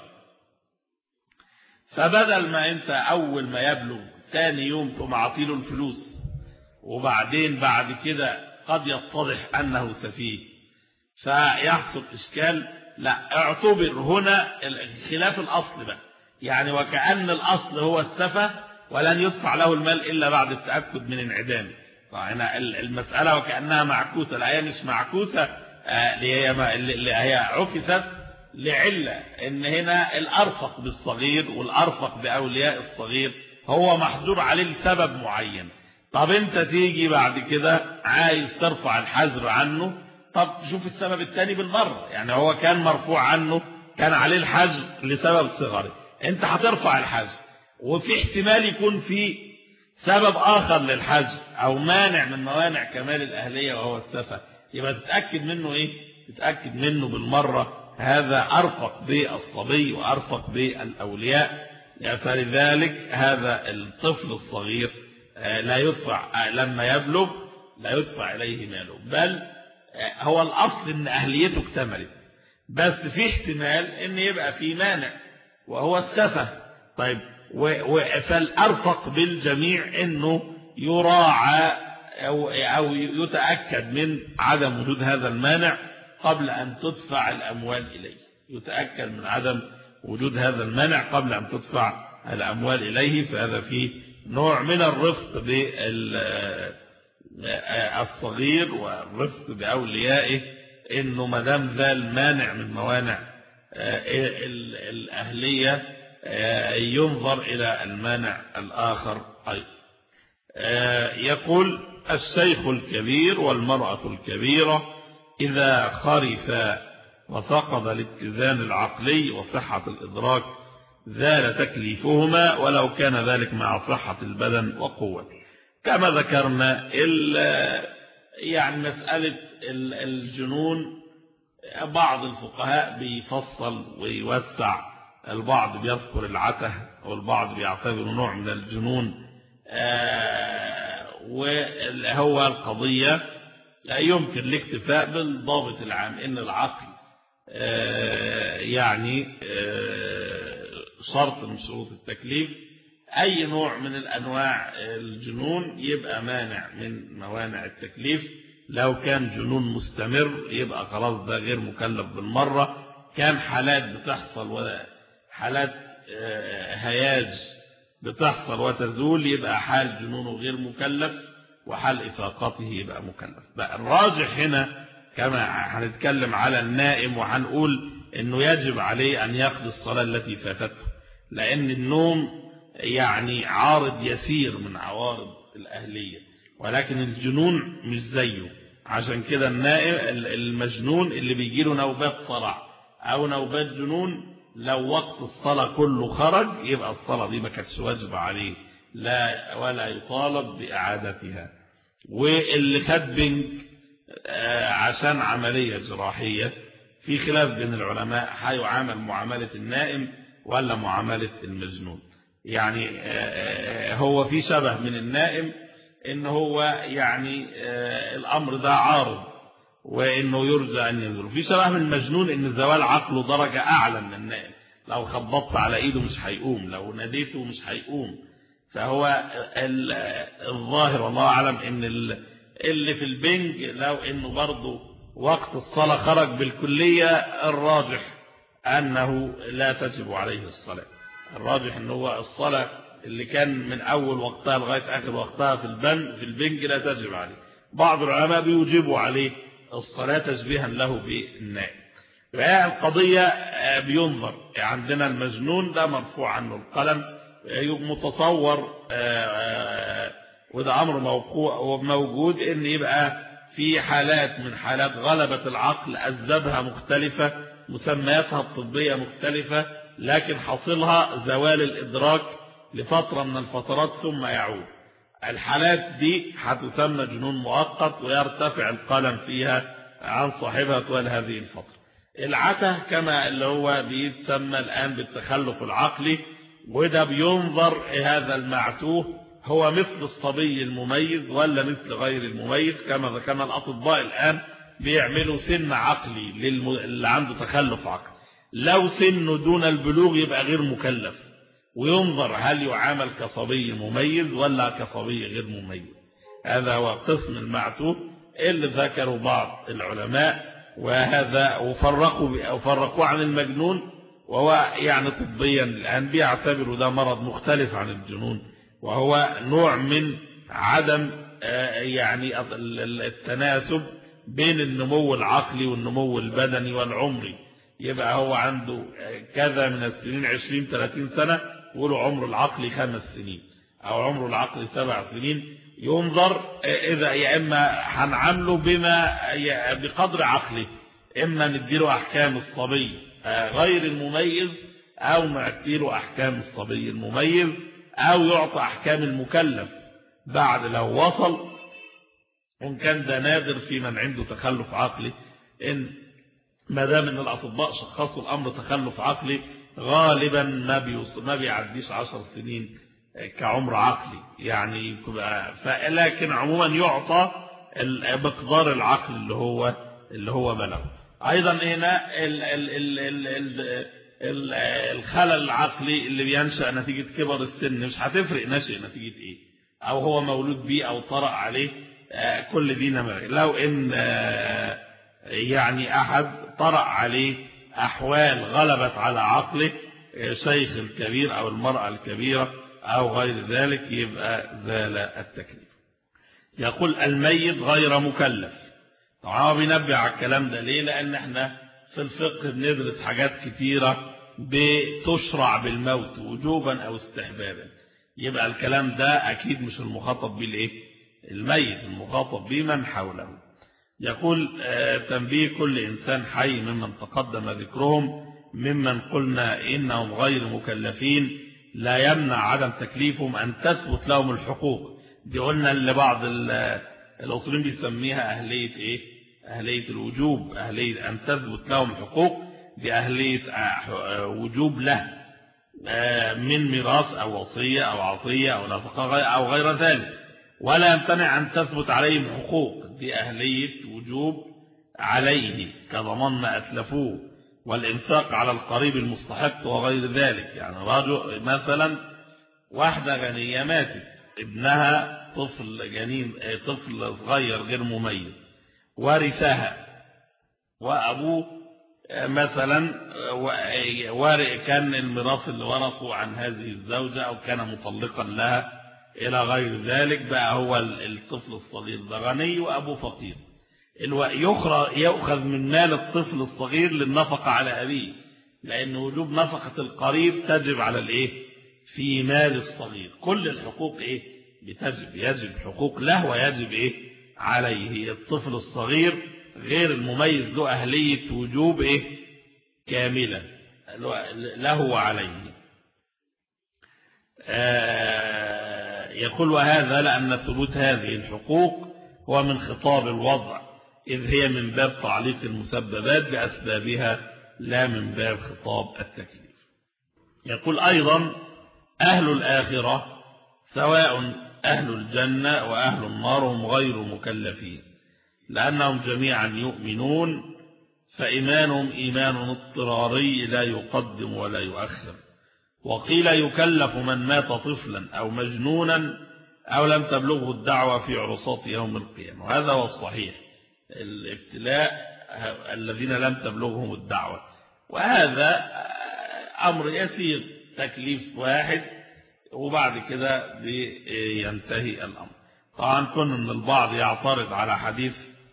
فبدل ما أنت أول ما يبلغ ثاني يوم ثم عطيله الفلوس وبعدين بعد كده قد يتضح أنه سفيه فيحصل إشكال لا اعتبر هنا خلاف الأصل بقى يعني وكأن الأصل هو السفة ولن يدفع له المال إلا بعد التأكد من انعدامه فهنا المسألة وكأنها معكوسة لا هي مش معكوسة اللي هي عكست لعلة ان هنا الأرفق بالصغير والأرفق بأولياء الصغير هو محجور عليه لسبب معين طب انت تيجي بعد كده عايز ترفع الحجر عنه طب شوف السبب الثاني بالمرة يعني هو كان مرفوع عنه كان عليه الحجر لسبب صغره انت هترفع الحجر وفي احتمال يكون في سبب آخر للحجر أو مانع من موانع كمال الأهلية وهو السفة يبقى تتأكد منه إيه تتأكد منه بالمرة هذا أرفق بالصبي وأرفق بالأولياء فلذلك هذا الطفل الصغير لا يدفع لما يبلغ لا يدفع إليه ماله بل هو الأصل أن أهليته اكتملت بس في احتمال أن يبقى في مانع وهو السفة طيب فالأرفق بالجميع أنه يراعى أو, أو يتأكد من عدم وجود هذا المانع قبل أن تدفع الأموال إليه يتأكد من عدم وجود هذا المانع قبل أن تدفع الأموال إليه فهذا فيه نوع من الرفق بالصغير والرفق بأوليائه إنه مدام ذا المانع من موانع الأهلية ينظر إلى المانع الآخر أيضا يقول الشيخ الكبير والمرأة الكبيرة إذا خرفا وفقد الاتزان العقلي وصحة الإدراك زال تكليفهما ولو كان ذلك مع صحة البدن وقوته كما ذكرنا يعني مسألة الجنون بعض الفقهاء بيفصل ويوسع البعض بيذكر العته والبعض بيعتبر نوع من الجنون وهو القضية يمكن الاكتفاء بالضابط العام ان العقل يعني شرط من شروط التكليف اي نوع من الانواع الجنون يبقى مانع من موانع التكليف لو كان جنون مستمر يبقى خلاص ده غير مكلف بالمرة كان حالات بتحصل حالات هياج بتحصل وتزول يبقى حال جنونه غير مكلف وحال إفاقته يبقى مكلف بقى الراجح هنا كما هنتكلم على النائم وهنقول انه يجب عليه ان يقضي الصلاة التي فاتته لان النوم يعني عارض يسير من عوارض الأهلية ولكن الجنون مش زيه عشان كده النائم المجنون اللي بيجيله نوبات صرع او نوبات جنون لو وقت الصلاة كله خرج يبقى الصلاة دي ما كانتش واجبة عليه لا ولا يطالب بإعادتها واللي خد بنك عشان عملية جراحية في خلاف بين العلماء هيعامل معاملة النائم ولا معاملة المجنون يعني هو في شبه من النائم ان هو يعني الامر ده عارض وانه يرجى ان ينزل في شبه من المجنون ان زوال عقله درجة اعلى من النائم لو خبطت على ايده مش هيقوم لو ناديته مش هيقوم فهو الظاهر والله اعلم ان اللي في البنج لو انه برضه وقت الصلاة خرج بالكلية الراجح انه لا تجب عليه الصلاة الراجح ان هو الصلاة اللي كان من اول وقتها لغاية اخر وقتها في البن في البنج لا تجب عليه بعض العلماء بيوجبوا عليه الصلاة تشبيها له بالنائم فهي القضية بينظر عندنا المجنون ده مرفوع عنه القلم متصور وده أمر موجود إن يبقى في حالات من حالات غلبة العقل أسبابها مختلفة مسمياتها الطبية مختلفة لكن حصلها زوال الإدراك لفترة من الفترات ثم يعود الحالات دي هتسمى جنون مؤقت ويرتفع القلم فيها عن صاحبها طوال هذه الفترة العته كما اللي هو بيتسمى الآن بالتخلف العقلي وده بينظر هذا المعتوه هو مثل الصبي المميز ولا مثل غير المميز كما ذكرنا الأطباء الآن بيعملوا سن عقلي للي عنده تخلف عقلي لو سنه دون البلوغ يبقى غير مكلف وينظر هل يعامل كصبي مميز ولا كصبي غير مميز هذا هو قسم المعتوه اللي ذكروا بعض العلماء وهذا وفرقوا وفرقوا عن المجنون وهو يعني طبيا الآن بيعتبروا ده مرض مختلف عن الجنون وهو نوع من عدم يعني التناسب بين النمو العقلي والنمو البدني والعمري يبقى هو عنده كذا من السنين 20 30 سنة يقولوا عمر العقلي خمس سنين أو عمر العقلي سبع سنين ينظر إذا يا إما هنعامله بما بقدر عقله إما نديله أحكام الصبي غير المميز أو نعطيله أحكام الصبي المميز أو يعطى أحكام المكلف بعد لو وصل وإن كان ده نادر في من عنده تخلف عقلي إن ما دام إن الأطباء شخصوا الأمر تخلف عقلي غالبا ما بيوصل ما بيعديش عشر سنين كعمر عقلي يعني لكن عموما يعطى مقدار العقل اللي هو اللي هو بلغه ايضا هنا ال ال ال ال ال ال الخلل العقلي اللي بينشأ نتيجة كبر السن مش هتفرق نشأ نتيجة ايه او هو مولود بيه او طرأ عليه كل دي نمر لو ان يعني احد طرأ عليه احوال غلبت على عقله شيخ الكبير او المرأة الكبيرة أو غير ذلك يبقى زال التكليف يقول الميت غير مكلف طبعا هو بينبه على الكلام ده ليه لأن احنا في الفقه بندرس حاجات كتيرة بتشرع بالموت وجوبا أو استحبابا يبقى الكلام ده أكيد مش المخاطب به الايه الميت المخاطب به من حوله يقول تنبيه كل إنسان حي ممن تقدم ذكرهم ممن قلنا إنهم غير مكلفين لا يمنع عدم تكليفهم أن تثبت لهم الحقوق دي قلنا اللي بعض الأصولين بيسميها أهلية إيه؟ أهلية الوجوب أهلية أن تثبت لهم الحقوق دي أهلية وجوب له من ميراث أو وصية أو عطية أو نفقة أو غير ذلك ولا يمتنع أن تثبت عليهم حقوق دي أهلية وجوب عليه كضمان ما أتلفوه والإنفاق على القريب المستحق وغير ذلك يعني رجل مثلا واحدة غنية ماتت ابنها طفل جنين طفل صغير غير مميز ورثها وأبوه مثلا كان الميراث اللي ورثه عن هذه الزوجة أو كان مطلقا لها إلى غير ذلك بقى هو الطفل الصغير ده غني وأبوه فقير يؤخذ من مال الطفل الصغير للنفقة على أبيه لأن وجوب نفقة القريب تجب على الإيه في مال الصغير كل الحقوق إيه بتجب يجب حقوق له ويجب إيه عليه الطفل الصغير غير المميز له أهلية وجوب إيه كاملة له وعليه آه يقول وهذا لأن ثبوت هذه الحقوق هو من خطاب الوضع إذ هي من باب تعليق المسببات بأسبابها لا من باب خطاب التكليف يقول أيضا أهل الآخرة سواء أهل الجنة وأهل النار هم غير مكلفين لأنهم جميعا يؤمنون فإيمانهم إيمان اضطراري لا يقدم ولا يؤخر وقيل يكلف من مات طفلا أو مجنونا أو لم تبلغه الدعوة في عرصات يوم القيامة وهذا هو الصحيح الابتلاء الذين لم تبلغهم الدعوة وهذا أمر يسير تكليف واحد وبعد كده ينتهي الأمر طبعا كن من البعض يعترض على حديث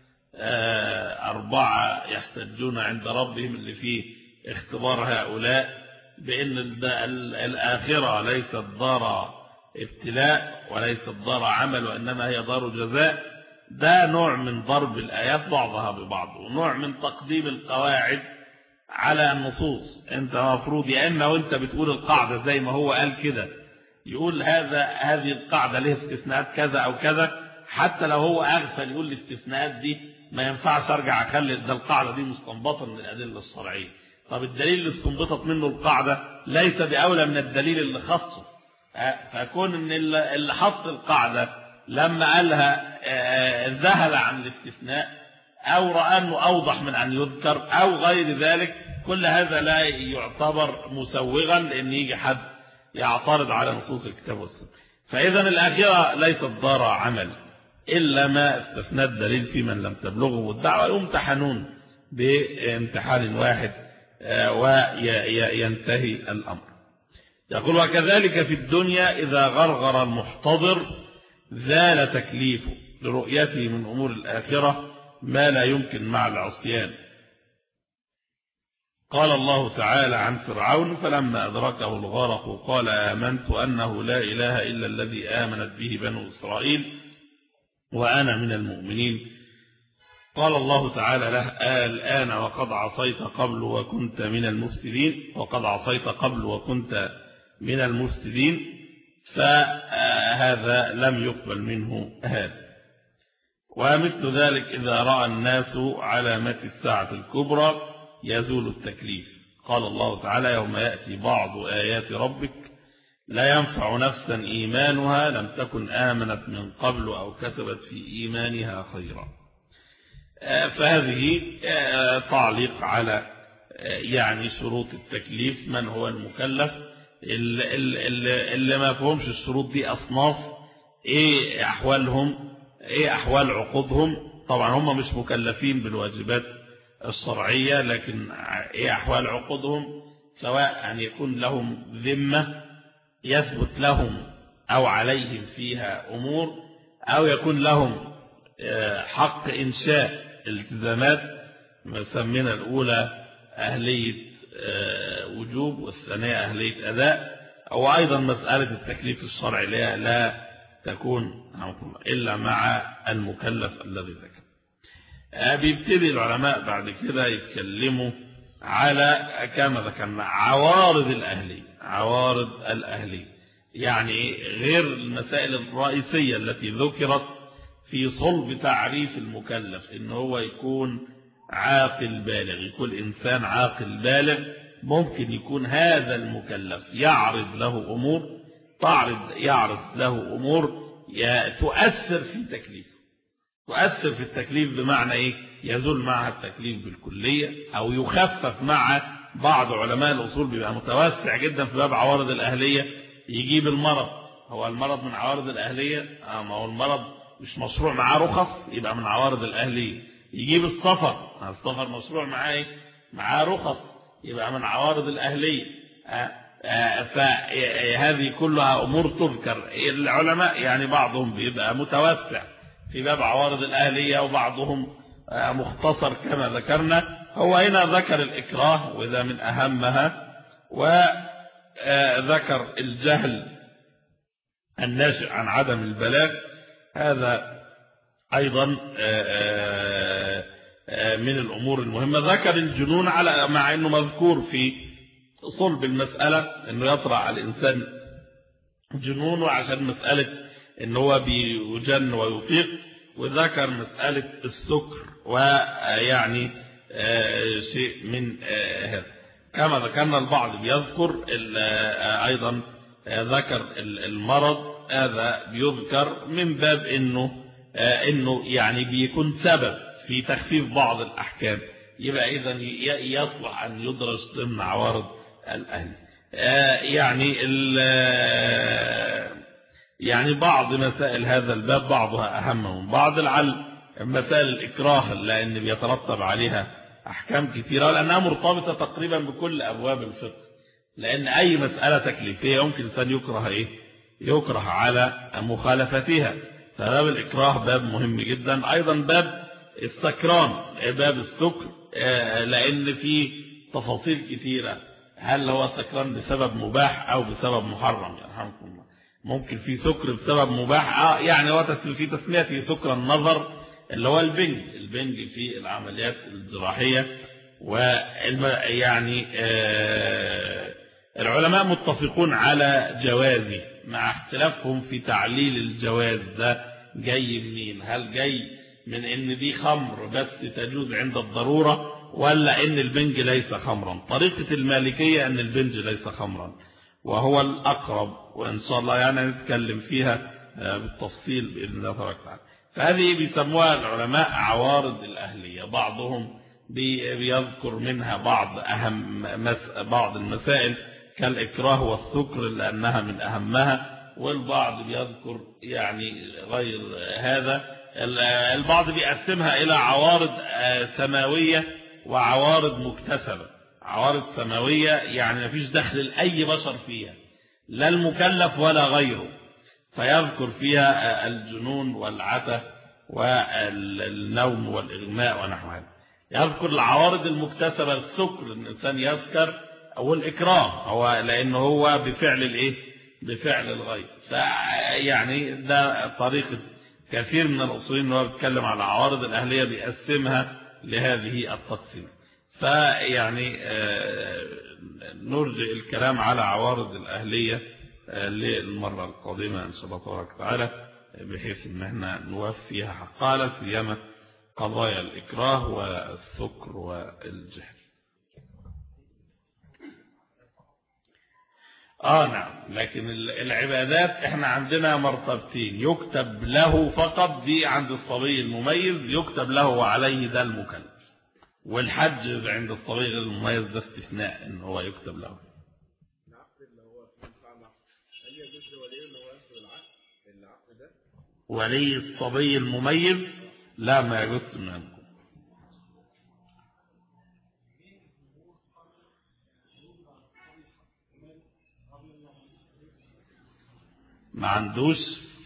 أربعة يحتجون عند ربهم اللي فيه اختبار هؤلاء بأن الآخرة ليست دار ابتلاء وليست دار عمل وإنما هي دار جزاء ده نوع من ضرب الآيات بعضها ببعض ونوع من تقديم القواعد على النصوص انت مفروض يا اما وانت بتقول القاعدة زي ما هو قال كده يقول هذا هذه القاعدة لها استثناءات كذا او كذا حتى لو هو اغفل يقول الاستثناءات دي ما ينفعش ارجع اخلي ده القاعدة دي مستنبطة من الادلة الشرعية طب الدليل اللي استنبطت منه القاعدة ليس بأولى من الدليل اللي خصه فكون ان اللي حط القاعدة لما قالها ذهل عن الاستثناء او رأى انه اوضح من ان يذكر او غير ذلك كل هذا لا يعتبر مسوغا لان يجي حد يعترض على نصوص الكتاب والسنة فاذا الاخرة ليست دار عمل الا ما استثنى الدليل في من لم تبلغه الدعوة يمتحنون بامتحان واحد وينتهي الامر يقول وكذلك في الدنيا إذا غرغر المحتضر زال تكليفه لرؤيته من أمور الآخرة ما لا يمكن مع العصيان قال الله تعالى عن فرعون فلما أدركه الغرق قال آمنت أنه لا إله إلا الذي آمنت به بنو إسرائيل وأنا من المؤمنين قال الله تعالى له الآن وقد عصيت قبل وكنت من المفسدين وقد عصيت قبل وكنت من المفسدين فهذا لم يقبل منه هذا ومثل ذلك إذا رأى الناس علامات الساعة الكبرى يزول التكليف قال الله تعالى يوم يأتي بعض آيات ربك لا ينفع نفسا إيمانها لم تكن آمنت من قبل أو كسبت في إيمانها خيرا فهذه تعليق على يعني شروط التكليف من هو المكلف اللي, اللي, اللي ما فهمش الشروط دي أصناف إيه أحوالهم إيه أحوال عقودهم طبعا هم مش مكلفين بالواجبات الشرعية لكن إيه أحوال عقودهم سواء أن يكون لهم ذمة يثبت لهم أو عليهم فيها أمور أو يكون لهم حق إنشاء التزامات مسمينا الأولى أهلية وجوب والثانية أهلية أداء أو أيضا مسألة التكليف الشرعي لا, لا تكون إلا مع المكلف الذي ذكر بيبتدي العلماء بعد كده يتكلموا على كما ذكرنا عوارض الأهلية عوارض الأهلية يعني غير المسائل الرئيسية التي ذكرت في صلب تعريف المكلف إن هو يكون عاقل بالغ يكون إنسان عاقل بالغ ممكن يكون هذا المكلف يعرض له أمور تعرض يعرض له أمور تؤثر في تكليفه تؤثر في التكليف بمعنى إيه يزول معها التكليف بالكلية أو يخفف مع بعض علماء الأصول بيبقى متوسع جدا في باب عوارض الأهلية يجيب المرض هو المرض من عوارض الأهلية آه ما هو المرض مش مشروع معاه رخص يبقى من عوارض الأهلية يجيب السفر السفر مشروع معاه ايه معاه رخص يبقى من عوارض الأهلية فهذه كلها أمور تذكر العلماء يعني بعضهم بيبقى متوسع في باب عوارض الأهلية وبعضهم مختصر كما ذكرنا هو هنا ذكر الإكراه وإذا من أهمها وذكر الجهل الناشئ عن عدم البلاغ هذا أيضا من الأمور المهمة ذكر الجنون على مع أنه مذكور في صلب المسألة أنه يطرع على الإنسان جنونه عشان مسألة أنه هو بيجن ويفيق وذكر مسألة السكر ويعني شيء من هذا كما ذكرنا البعض بيذكر أيضا ذكر المرض هذا بيذكر من باب أنه أنه يعني بيكون سبب في تخفيف بعض الأحكام يبقى إذا يصلح أن يدرس ضمن عوارض الأهل يعني يعني بعض مسائل هذا الباب بعضها أهم من بعض لعل مسائل الإكراه لأن بيترتب عليها أحكام كثيرة لأنها مرتبطة تقريبا بكل أبواب الفقه لأن أي مسألة تكليفية يمكن الإنسان يكره إيه يكره على مخالفتها فباب الإكراه باب مهم جدا أيضا باب السكران باب السكر لأن في تفاصيل كثيرة هل هو سكران بسبب مباح أو بسبب محرم يرحمكم الله ممكن في سكر بسبب مباح آه يعني هو في تسميته سكر النظر اللي هو البنج البنج في العمليات الجراحية ويعني آه العلماء متفقون على جوازه مع اختلافهم في تعليل الجواز ده جاي منين هل جاي من ان دي خمر بس تجوز عند الضرورة ولا ان البنج ليس خمرا طريقة المالكية ان البنج ليس خمرا وهو الأقرب وإن شاء الله يعني نتكلم فيها بالتفصيل بإذن الله تبارك وتعالى فهذه بيسموها العلماء عوارض الأهلية بعضهم بيذكر منها بعض أهم بعض المسائل كالإكراه والسكر لأنها من أهمها والبعض بيذكر يعني غير هذا البعض بيقسمها إلى عوارض سماوية وعوارض مكتسبة عوارض سماوية يعني مفيش دخل لأي بشر فيها لا المكلف ولا غيره فيذكر فيها الجنون والعته والنوم والإغماء ونحو هذا يذكر العوارض المكتسبة السكر الإنسان يسكر أو الإكراه هو لأنه هو بفعل الإيه بفعل الغير يعني ده طريقة كثير من الأصولين أنه بيتكلم على عوارض الأهلية بيقسمها لهذه التقسيم فيعني نرجع الكلام على عوارض الأهلية للمرة القادمة إن شاء الله تبارك وتعالى بحيث ان احنا نوفيها حقها لا سيما قضايا الإكراه والسكر والجهل آه نعم لكن العبادات احنا عندنا مرتبتين يكتب له فقط دي عند الصبي المميز يكتب له وعليه ده المكلف والحج عند الصبي المميز ده استثناء ان هو يكتب له ولي الصبي المميز لا ما يجوز منكم ما عندوش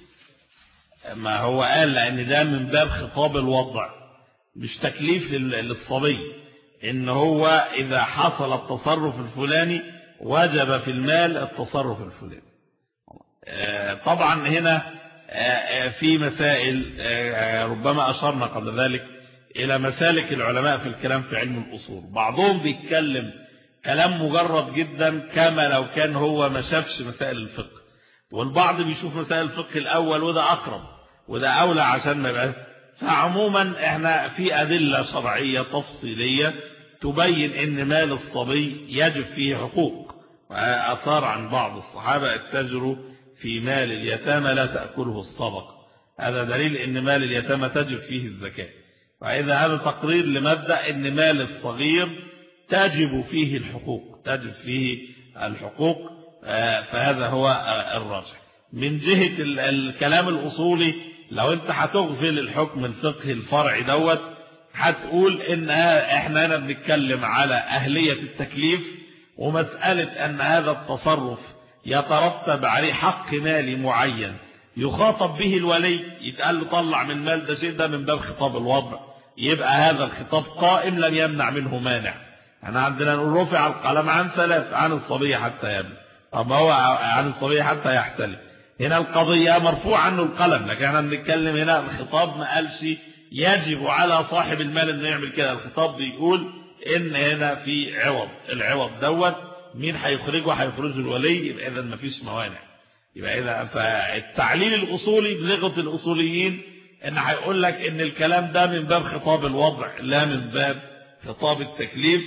ما هو قال لأن ده من باب خطاب الوضع مش تكليف للصبي إن هو إذا حصل التصرف الفلاني وجب في المال التصرف الفلاني طبعا هنا في مسائل ربما أشرنا قبل ذلك إلى مسالك العلماء في الكلام في علم الأصول بعضهم بيتكلم كلام مجرد جدا كما لو كان هو ما شافش مسائل الفقه والبعض بيشوف مسائل الفقه الأول وده أقرب وده أولى عشان ما يبقى فعموما احنا في أدلة شرعية تفصيلية تبين ان مال الصبي يجب فيه حقوق وأثار عن بعض الصحابة اتجروا في مال اليتامى لا تأكله الصدقة هذا دليل ان مال اليتامى تجب فيه الزكاة وإذا هذا تقرير لمبدأ ان مال الصغير تجب فيه الحقوق تجب فيه الحقوق فهذا هو الراجح من جهة الكلام الأصولي لو انت هتغفل الحكم الفقهي الفرعي دوت هتقول ان احنا هنا بنتكلم على أهلية التكليف ومسألة ان هذا التصرف يترتب عليه حق مالي معين يخاطب به الولي يتقال له طلع من مال ده شيء ده من باب خطاب الوضع يبقى هذا الخطاب قائم لم يمنع منه مانع احنا عندنا نقول رفع القلم عن ثلاث عن الصبي حتى يبني طب هو عن الصبي حتى يحتلم هنا القضية مرفوع عنه القلم لكن احنا بنتكلم هنا الخطاب ما قالش يجب على صاحب المال انه يعمل كده الخطاب بيقول ان هنا في عوض العوض دوت مين هيخرجه هيخرجه الولي يبقى اذا ما فيش موانع يبقى اذا فالتعليل الاصولي بلغه الاصوليين ان هيقول لك ان الكلام ده من باب خطاب الوضع لا من باب خطاب التكليف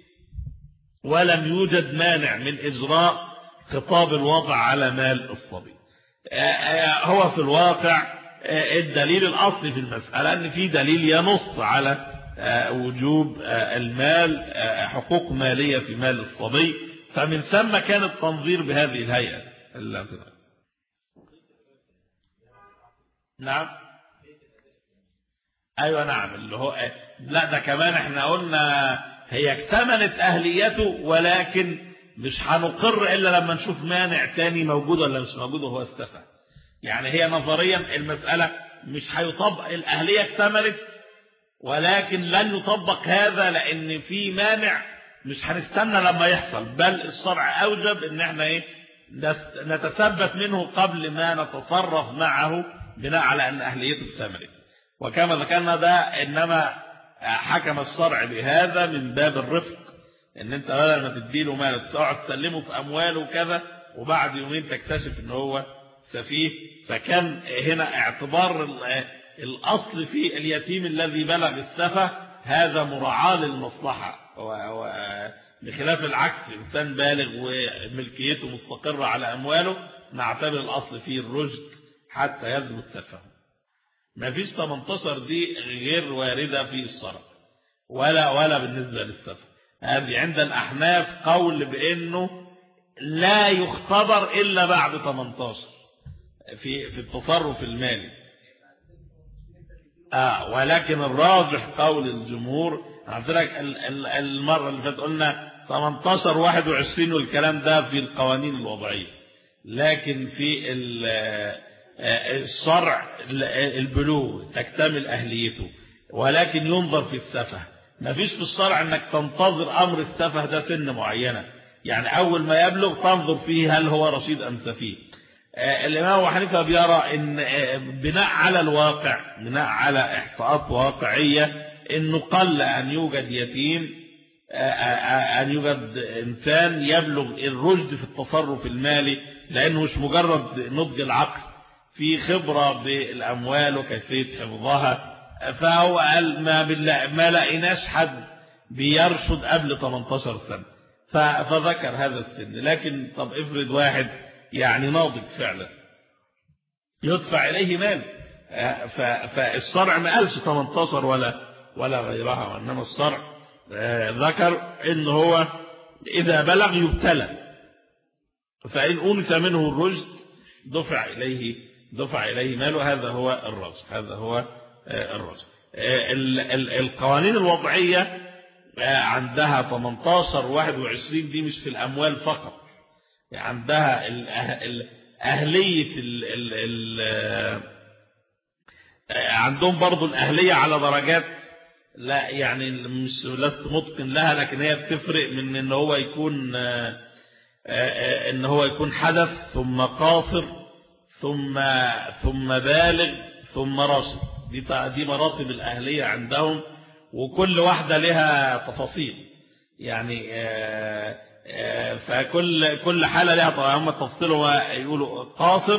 ولم يوجد مانع من اجراء خطاب الوضع على مال الصبي هو في الواقع الدليل الأصلي في المسألة أن في دليل ينص على وجوب المال حقوق مالية في مال الصبي فمن ثم كان التنظير بهذه الهيئة نعم أيوة نعم اللي هو لا ده كمان احنا قلنا هي اكتملت أهليته ولكن مش هنقر إلا لما نشوف مانع تاني موجود ولا مش موجود وهو استفى يعني هي نظريا المسألة مش هيطبق الأهلية اكتملت ولكن لن يطبق هذا لأن في مانع مش هنستنى لما يحصل بل الشرع أوجب ان احنا ايه نتثبت منه قبل ما نتصرف معه بناء على أن أهليته اكتملت وكما ذكرنا ده إنما حكم الشرع بهذا من باب الرفق ان انت بدل ما تديله مال تقعد تسلمه في امواله وكذا وبعد يومين تكتشف ان هو سفيه فكان هنا اعتبار الاصل في اليتيم الذي بلغ السفه هذا مراعاة للمصلحة بخلاف العكس إنسان بالغ وملكيته مستقرة على أمواله نعتبر الأصل فيه الرشد حتى يثبت سفه ما فيش 18 دي غير واردة في الصرف ولا ولا بالنسبة للسفه هذه عند الأحناف قول بأنه لا يختبر إلا بعد 18 في في التصرف المالي آه ولكن الراجح قول الجمهور لك المرة اللي فاتت قلنا 18 21 والكلام ده في القوانين الوضعية لكن في الشرع البلوغ تكتمل أهليته ولكن ينظر في السفه ما فيش في الشرع انك تنتظر امر السفه ده سن معينة يعني اول ما يبلغ تنظر فيه هل هو رشيد ام سفيه الامام ابو حنيفه بيرى ان بناء على الواقع بناء على احصاءات واقعيه انه قل ان يوجد يتيم ان يوجد انسان يبلغ الرشد في التصرف المالي لانه مش مجرد نضج العقل في خبره بالاموال وكيفيه حفظها فهو قال ما, بالله ما لقيناش حد بيرشد قبل 18 سنة فذكر هذا السن لكن طب افرض واحد يعني ناضج فعلا يدفع إليه مال فالشرع ما قالش 18 ولا ولا غيرها وإنما الشرع ذكر إن هو إذا بلغ يبتلى فإن أنث منه الرشد دفع إليه دفع إليه ماله هذا هو الرشد هذا هو الرجل القوانين الوضعية عندها 18 21 دي مش في الأموال فقط عندها أهلية ال ال ال عندهم برضو الأهلية على درجات لا يعني مش لست متقن لها لكن هي بتفرق من ان هو يكون ان هو يكون حدث ثم قاصر ثم ثم بالغ ثم راشد دي دي مراتب الأهلية عندهم وكل واحدة لها تفاصيل يعني آآ آآ فكل كل حالة لها طبعا هم تفصيلوا يقولوا قاصر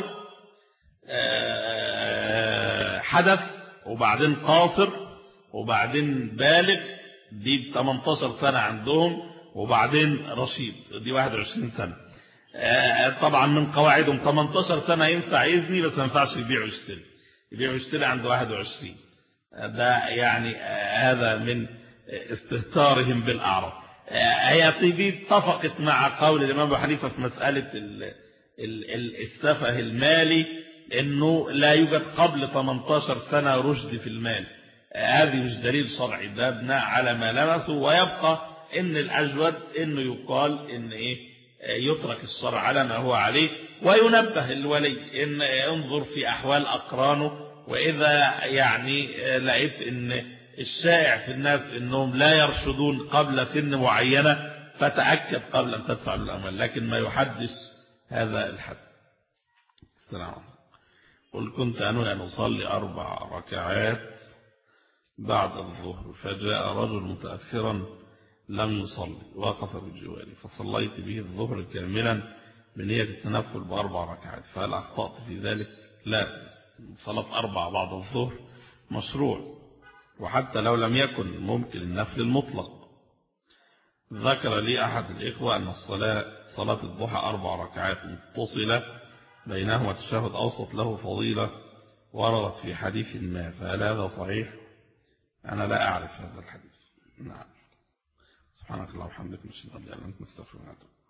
حدث وبعدين قاصر وبعدين بالغ دي 18 سنة عندهم وبعدين رشيد دي 21 سنة طبعا من قواعدهم 18 سنة ينفع يزني بس ما ينفعش يبيع ويشتري يبيع ويشتري عند 21 ده يعني هذا من استهتارهم بالأعراض هي دي اتفقت مع قول الإمام أبو حنيفة في مسألة السفه المالي انه لا يوجد قبل 18 سنة رشد في المال هذه مش دليل شرعي ده بناء على ما لمسه ويبقى ان الاجود انه يقال ان ايه يترك الشرع على ما هو عليه وينبه الولي ان انظر في احوال اقرانه واذا يعني لقيت ان الشائع في الناس انهم لا يرشدون قبل سن معينة فتأكد قبل ان تدفع بالاموال لكن ما يحدث هذا الحد السلام عليكم قل كنت أنوي أن أصلي أربع ركعات بعد الظهر فجاء رجل متأخرا لم يصلي وقف بجواري فصليت به الظهر كاملا بنية التنفل بأربع ركعات فهل أخطأت في ذلك لا صلاة أربع بعد الظهر مشروع وحتى لو لم يكن ممكن النفل المطلق ذكر لي أحد الإخوة أن الصلاة صلاة الضحى أربع ركعات متصلة بينهما تشهد أوسط له فضيلة وردت في حديث ما فهل هذا صحيح أنا لا أعرف هذا الحديث نعم سبحانك اللهم وبحمدك نشهد أن لا إله إلا أنت نستغفرك ونتوب